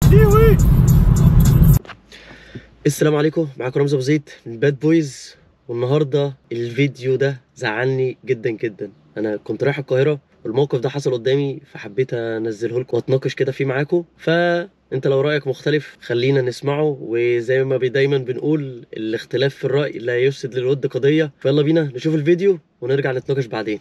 السلام عليكم معاكم رمزي ابو زيد من باد بويز والنهارده الفيديو ده زعلني جدا جدا انا كنت رايح القاهره والموقف ده حصل قدامي فحبيت انزله لكم واتناقش كده فيه معاكم فانت لو رايك مختلف خلينا نسمعه وزي ما بي- دايما بنقول الاختلاف في الراي لا يفسد للود قضيه فيلا بينا نشوف الفيديو ونرجع نتناقش بعدين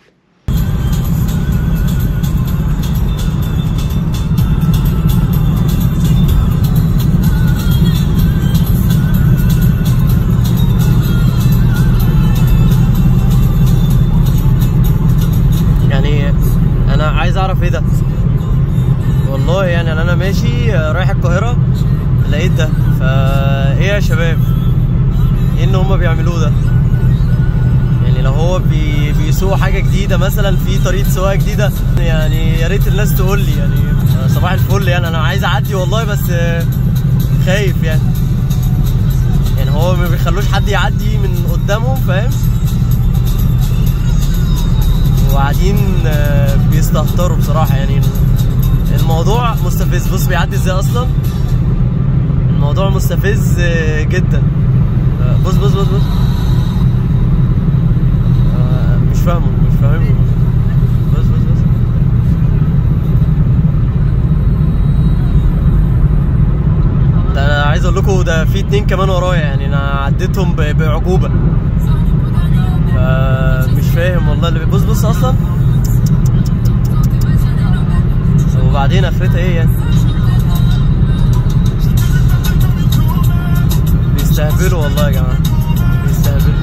يعني انا عايز اعرف ايه ده والله يعني أنا- انا ماشي رايح القاهره لقيت ده فا ايه يا شباب ايه اللي هما بيعملوه ده يعني لو هو بي... بيسوق حاجه جديده مثلا في طريقه سواقه جديده يعني يا ريت الناس تقول لي يعني صباح الفل يعني انا عايز اعدي والله بس آه، خايف يعني يعني هو ما بيخلوش حد يعدي من قدامهم فاهم وقاعدين آه، بيستهتروا بصراحة يعني الموضوع مستفز بص بيعدي ازاي اصلا الموضوع مستفز آه، جدا آه، بص بص بص بص آه، مش فاهمه مش فاهمه بص بص بص ده انا عايز اقول لكم ده في اتنين كمان ورايا يعني انا عديتهم ب- باعجوبة فمش فاهم والله اللي بص بص اصلا وبعدين اخرتها ايه يعني بيستهبلوا والله يا جماعه بيستهبلوا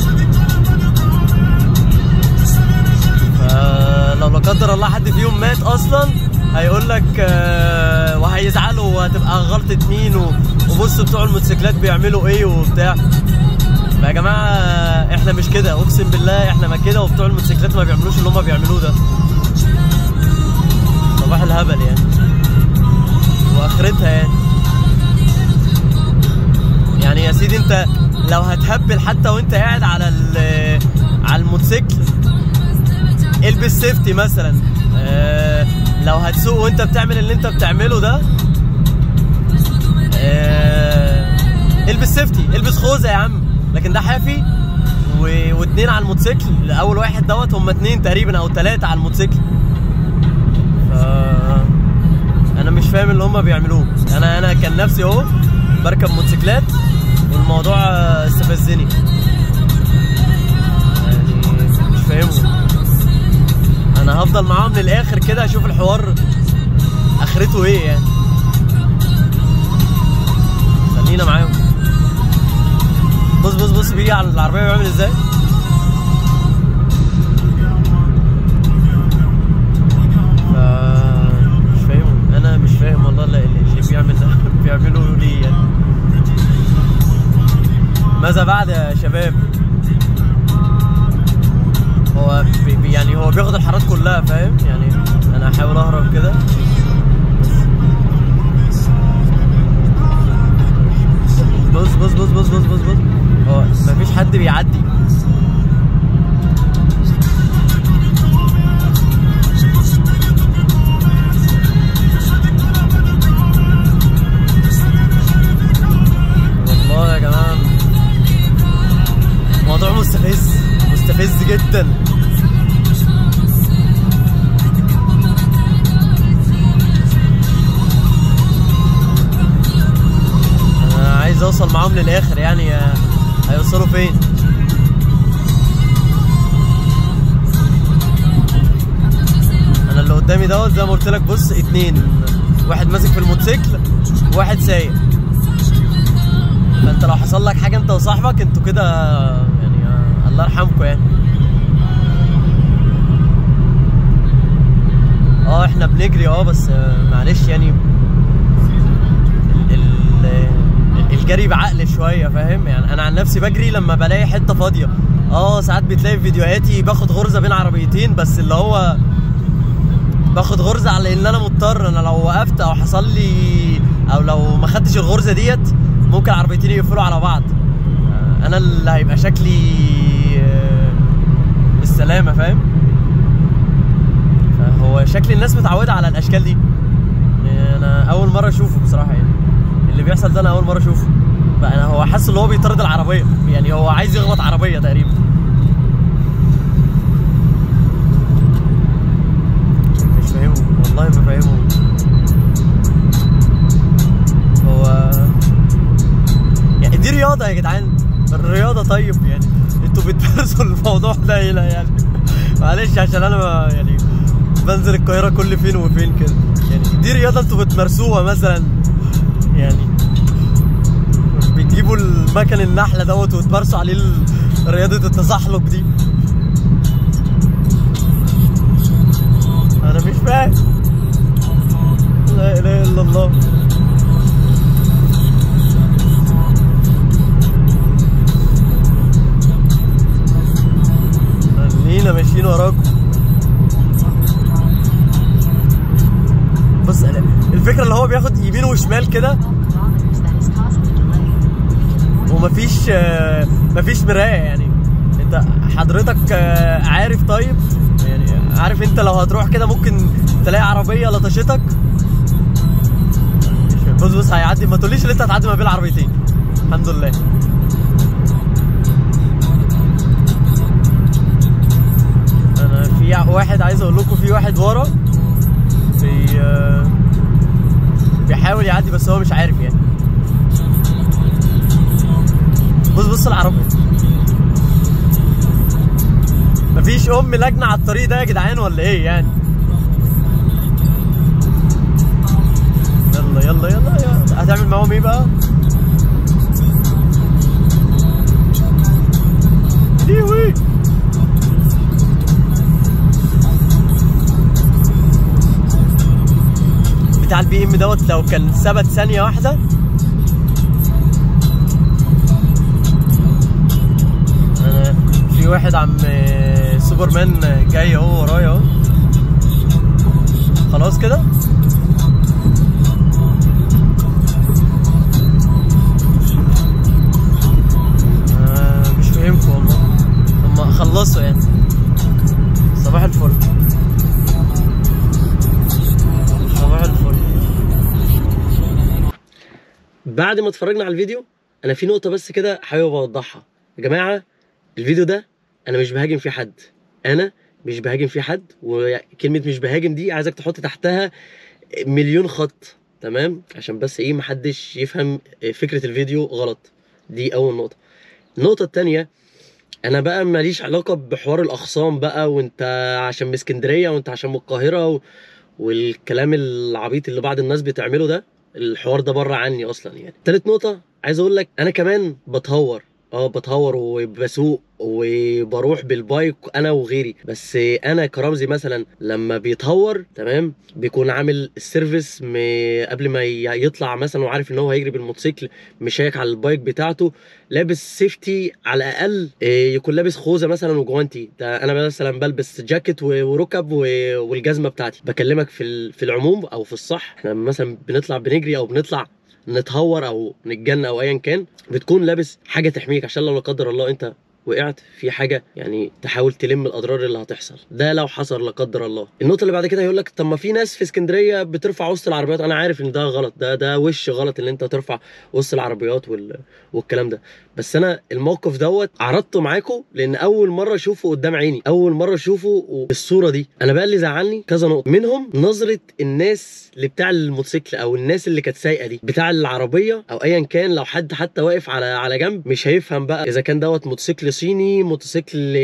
فلو لا قدر الله حد فيهم مات اصلا هيقول لك آه، وهيزعلوا وهتبقى غلطه مين و- وبص بتوع الموتوسيكلات بيعملوا ايه وبتاع يا جماعه احنا مش كده اقسم بالله احنا ما كده وبتوع الموتوسيكلات ما بيعملوش اللي هم بيعملوه ده صباح الهبل يعني واخرتها يعني يعني يا سيدي انت لو هتهبل حتى وانت قاعد على ال- على الموتوسيكل البس سيفتي مثلا اه لو هتسوق وانت بتعمل اللي انت بتعمله ده اه البس سيفتي البس خوذه يا عم لكن ده حافي و... واتنين على الموتوسيكل اول واحد دوت هم اتنين تقريبا او تلاتة على الموتوسيكل ف... انا مش فاهم اللي هم بيعملوه انا انا كان نفسي اهو بركب موتوسيكلات والموضوع آه، استفزني يعني مش فاهمهم انا هفضل معاهم للاخر كده اشوف الحوار اخرته ايه يعني خلينا معاهم بص بص بص بيجي على العربيه بيعمل ازاي ف مش فاهم انا مش فاهم والله اللي, اللي بيعمل ده بيعملوا ليه يعني ماذا بعد يا شباب هو بي بي- يعني هو بياخد الحارات كلها فاهم يعني انا هحاول اهرب كده بص بص بص بص بص بص بص هو مفيش حد بيعدي والله يا جماعه موضوع مستفز مستفز جدا انا عايز اوصل معاهم للاخر يعني آه، هيوصلوا فين انا اللي قدامي دوت زي ما قلت لك بص اتنين واحد ماسك في الموتوسيكل وواحد سايق فانت لو حصل لك حاجه انت وصاحبك انتوا كده يعني آه، الله يرحمكم يعني اه احنا بنجري اه بس آه، معلش يعني ال- ال- الجري بعقل شويه فاهم يعني انا عن نفسي بجري لما بلاقي حته فاضيه اه ساعات بتلاقي في فيديوهاتي باخد غرزه بين عربيتين بس اللي هو باخد غرزه على ان انا مضطر انا لو وقفت او حصل لي او لو ما خدتش الغرزه ديت ممكن عربيتين يقفلوا على بعض آه، انا اللي هيبقى شكلي آه، بالسلامه فاهم فهو شكل الناس متعوده على الاشكال دي يعني انا اول مره اشوفه بصراحه يعني بيحصل ده انا اول مره اشوفه بقى انا هو حاسس ان هو بيطرد العربيه يعني هو عايز يخبط عربيه تقريبا مش فاهمه والله ما فاهمه هو يعني دي رياضه يا جدعان الرياضه طيب يعني انتوا بتمارسوا الموضوع ده هنا يعني معلش عشان انا ما يعني بنزل القاهره كل فين وفين كده يعني دي رياضه انتوا بتمارسوها مثلا يعني بتجيبوا المكن النحله دوت وتمارسوا عليه ال- رياضه التزحلق دي انا مش فاهم لا اله الا الله خلينا ماشيين وراكم بص أنا- الفكره اللي هو بياخد يمين وشمال كده ومفيش آه، مفيش مرايه يعني انت حضرتك آه، عارف طيب يعني عارف انت لو هتروح كده ممكن تلاقي عربيه لطشتك بص بص هيعدي ما تقوليش ان انت هتعدي ما بين العربيتين الحمد لله انا في واحد عايز اقول لكم في واحد ورا بي آه، بيحاول يعدي بس هو مش عارف يعني بص بص العربية مفيش ام لجنة على الطريق ده يا جدعان ولا ايه يعني يلا يلا يلا, يلا. هتعمل معاهم ايه بقى ليوي بتاع البي ام دوت لو كان ثبت ثانية واحدة انا في واحد عم سوبرمان جاي اهو ورايا اهو خلاص كده آه مش فاهمكم والله هم خلصوا يعني صباح الفل صباح الفل بعد ما اتفرجنا على الفيديو انا في نقطه بس كده حابب اوضحها يا جماعه الفيديو ده انا مش بهاجم فيه حد انا مش بهاجم فيه حد وكلمه مش بهاجم دي عايزك تحط تحتها مليون خط تمام عشان بس ايه محدش يفهم فكره الفيديو غلط دي اول نقطه النقطه التانية انا بقى ماليش علاقه بحوار الاخصام بقى وانت عشان من اسكندريه وانت عشان من القاهره و... والكلام العبيط اللي بعض الناس بتعمله ده الحوار ده بره عني اصلا يعني تالت نقطه عايز اقول لك انا كمان بتهور اه بتهور وبسوق وبروح بالبايك انا وغيري بس انا كرمزي مثلا لما بيتهور تمام بيكون عامل السيرفيس م- قبل ما ي- يطلع مثلا وعارف ان هو هيجري بالموتوسيكل مشيك على البايك بتاعته لابس سيفتي على الاقل إيه، يكون لابس خوذه مثلا وجوانتي ده انا مثلا بلبس جاكيت و- وركب و- والجزمه بتاعتي بكلمك في ال- في العموم او في الصح احنا مثلا بنطلع بنجري او بنطلع نتهور او نتجنن او ايا كان بتكون لابس حاجه تحميك عشان لو لا قدر الله انت وقعت في حاجه يعني تحاول تلم الاضرار اللي هتحصل ده لو حصل لا قدر الله النقطه اللي بعد كده هيقول لك طب ما في ناس في اسكندريه بترفع وسط العربيات انا عارف ان ده غلط ده ده وش غلط ان انت ترفع وسط العربيات وال... والكلام ده بس انا الموقف دوت عرضته معاكم لان اول مره اشوفه قدام عيني اول مره اشوفه بالصوره دي انا بقى اللي زعلني كذا نقطه منهم نظره الناس اللي بتاع الموتوسيكل او الناس اللي كانت سايقه دي بتاع العربيه او ايا كان لو حد حتى واقف على على جنب مش هيفهم بقى اذا كان دوت موتوسيكل صيني موتوسيكل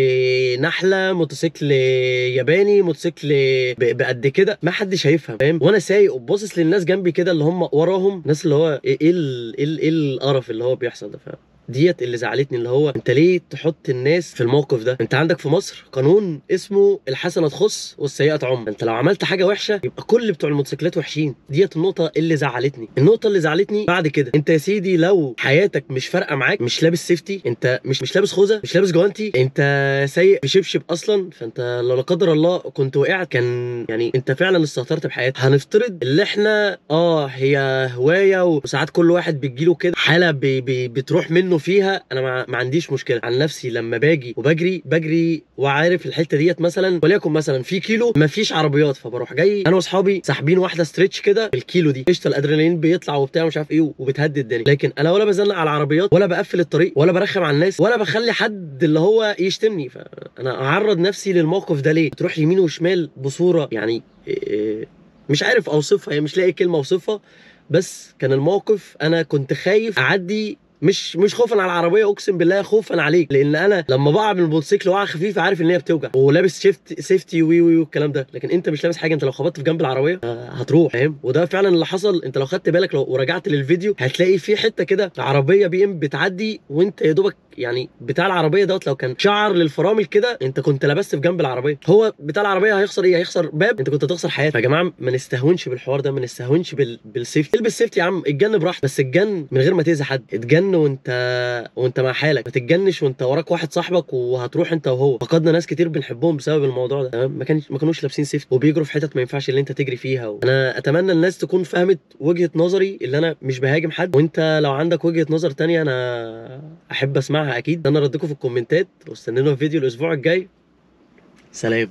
نحله موتوسيكل ياباني موتوسيكل ب- بقد كده ما حدش هيفهم فاهم وانا سايق وباصص للناس جنبي كده اللي هم وراهم ناس اللي هو ايه ايه ال- ايه ال- إيه القرف اللي هو بيحصل ده فاهم ديت اللي زعلتني اللي هو انت ليه تحط الناس في الموقف ده انت عندك في مصر قانون اسمه الحسنه تخص والسيئه تعم انت لو عملت حاجه وحشه يبقى كل بتوع الموتوسيكلات وحشين ديت النقطه اللي زعلتني النقطه اللي زعلتني بعد كده انت يا سيدي لو حياتك مش فارقه معاك مش لابس سيفتي انت مش مش لابس خوذه مش لابس جوانتي انت سايق بشبشب اصلا فانت لو لا قدر الله كنت وقعت كان يعني انت فعلا استهترت بحياتك هنفترض اللي احنا اه هي هوايه وساعات كل واحد بتجيله كده حاله بي بي بتروح منه فيها انا ما, ما عنديش مشكله عن نفسي لما باجي وبجري بجري وعارف الحته ديت مثلا وليكن مثلا في كيلو ما فيش عربيات فبروح جاي انا واصحابي ساحبين واحده ستريتش كده الكيلو دي قشطه الادرينالين بيطلع وبتاع مش عارف ايه وبتهدي الدنيا لكن انا ولا بزنق على العربيات ولا بقفل الطريق ولا برخم على الناس ولا بخلي حد اللي هو يشتمني فانا اعرض نفسي للموقف ده ليه تروح يمين وشمال بصوره يعني إيه مش عارف اوصفها هي مش لاقي كلمه اوصفها بس كان الموقف انا كنت خايف اعدي مش مش خوفا على العربيه اقسم بالله خوفا عليك لان انا لما بقع من الموتوسيكل وقعه خفيفه عارف ان هي بتوجع ولابس شيفت سيفتي وي وي والكلام ده لكن انت مش لابس حاجه انت لو خبطت في جنب العربيه آه، هتروح فاهم وده فعلا اللي حصل انت لو خدت بالك لو ورجعت للفيديو هتلاقي في حته كده عربيه بي ام بتعدي وانت يا دوبك يعني بتاع العربيه دوت لو كان شعر للفرامل كده انت كنت لبست في جنب العربيه هو بتاع العربيه هيخسر ايه هيخسر باب انت كنت هتخسر حياتك يا جماعه ما نستهونش بالحوار ده ما نستهونش بال... بالسيفتي البس سيفتي يا عم اتجن براحتك بس اتجن من غير ما تاذي حد اتجن وانت وانت مع حالك ما تتجنش وانت وراك واحد صاحبك وهتروح انت وهو فقدنا ناس كتير بنحبهم بسبب الموضوع ده تمام ما كانش ما كانوش لابسين سيفتي وبيجروا في حتت ما ينفعش اللي انت تجري فيها و... انا اتمنى الناس تكون فهمت وجهه نظري اللي انا مش بهاجم حد وانت لو عندك وجهه نظر تانية انا احب اسمعها اكيد انا ردكم في الكومنتات واستنونا في فيديو الاسبوع الجاي سلام